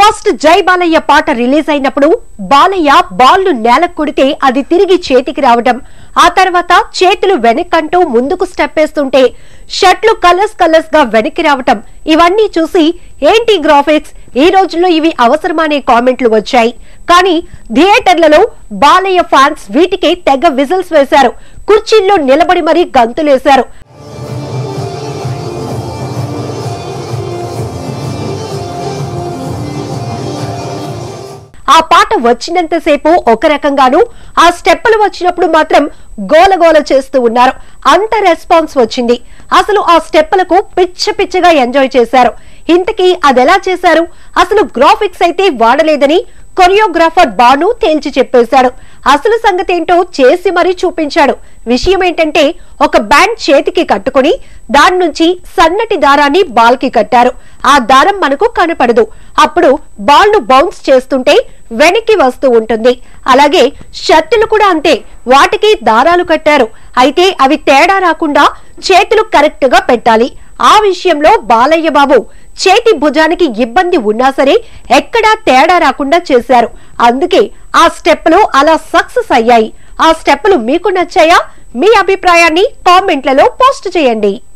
first జై బాలయ్య పాట release అయినప్పుడు బాలయ్య బాల్ను నేలకు కొడితే అది తిరిగి చేతికి రావడం ఆ తర్వాత చేతులు వెనక్కంటూ ముందుకు స్టెప్ వేస్తుంటే షర్ట్లు కలర్స్ కలర్స్ గా వెనక్కి రావటం ఇవన్నీ చూసి ఏంటి గ్రాఫిక్స్ ఈ రోజుల్లో ఇవి అవసరమనే కామెంట్లు వచ్చాయి కానీ థియేటర్లలో బాలయ్య ఫ్యాన్స్ వీటికి తెగ విజిల్స్ వేశారు కుర్చీల్లో నిలబడి మరీ గంతులేశారు ఆ పాట వచ్చినంతసేపు ఒక రకంగాను ఆ స్టెప్పులు వచ్చినప్పుడు మాత్రం గోలగోల చేస్తూ ఉన్నారు అంత రెస్పాన్స్ వచ్చింది అసలు ఆ స్టెప్పులకు పిచ్చ పిచ్చగా ఎంజాయ్ చేశారు ఇంతకీ అదెలా చేశారు అసలు గ్రాఫిక్స్ అయితే వాడలేదని కొరియోగ్రాఫర్ బాను తేల్చి చెప్పేశాడు అసలు సంగతి ఏంటో చేసి మరీ చూపించాడు విషయం ఏంటంటే ఒక బ్యాండ్ చేతికి కట్టుకుని దాని నుంచి సన్నటి దారాన్ని బాల్ కి కట్టారు ఆ దారం మనకు కనపడదు అప్పుడు బాల్ ను బౌన్స్ చేస్తుంటే వెనక్కి వస్తూ ఉంటుంది అలాగే షర్టులు కూడా అంతే వాటికి దారాలు కట్టారు అయితే అవి తేడా రాకుండా చేతులు కరెక్ట్ గా పెట్టాలి ఆ విషయంలో బాలయ్య బాబు చేతి భుజానికి ఇబ్బంది ఉన్నా సరే ఎక్కడా తేడా రాకుండా చేశారు అందుకే ఆ స్టెప్లు అలా సక్సెస్ అయ్యాయి ఆ స్టెప్లు మీకు నచ్చాయా మీ అభిప్రాయాన్ని కామెంట్లలో పోస్ట్ చేయండి